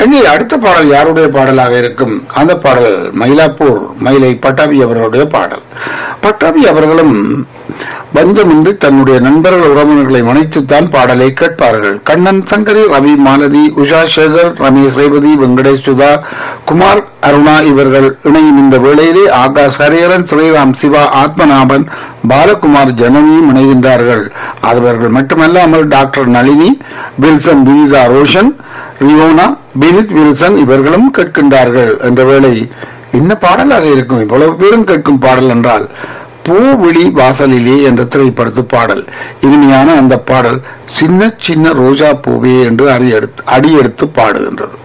இங்கே அடுத்த பாடல் யாருடைய பாடலாக இருக்கும் அந்த பாடல் மயிலாப்பூர் மயிலை பட்டாபி அவர்களுடைய பாடல் பட்டாபி அவர்களும் பஞ்சமின்றி தன்னுடைய நண்பர்கள் உறவினர்களை மனைத்துத்தான் பாடலை கேட்பார்கள் கண்ணன் சங்கரி ரவி மாலதி உஷா சேகர் ரமேஷ் ரேவதி வெங்கடேஷ் சுதா குமார் அருணா இவர்கள் இணையும் இந்த வேளையிலே ஆகாஷ் ஹரியரன் ஸ்ரீராம் சிவா ஆத்மநாபன் பாலகுமார் ஜனனியும் இணைகின்றார்கள் அவர்கள் மட்டுமல்லாமல் doctor Nalini Wilson Vinitha Roshan Riyona Binith Wilson இவர்களும் கேட்கின்றார்கள் என்ற வேளை என்ன பாடலாக இருக்கும் இவ்வளவு பேரும் கேட்கும் பாடல் என்றால் பூவிழி வாசலிலே என்ற திரைப்படத்து பாடல் இனிமையான அந்த பாடல் சின்ன சின்ன ரோஜா பூவே என்று அடி எடுத்து பாடுகின்றது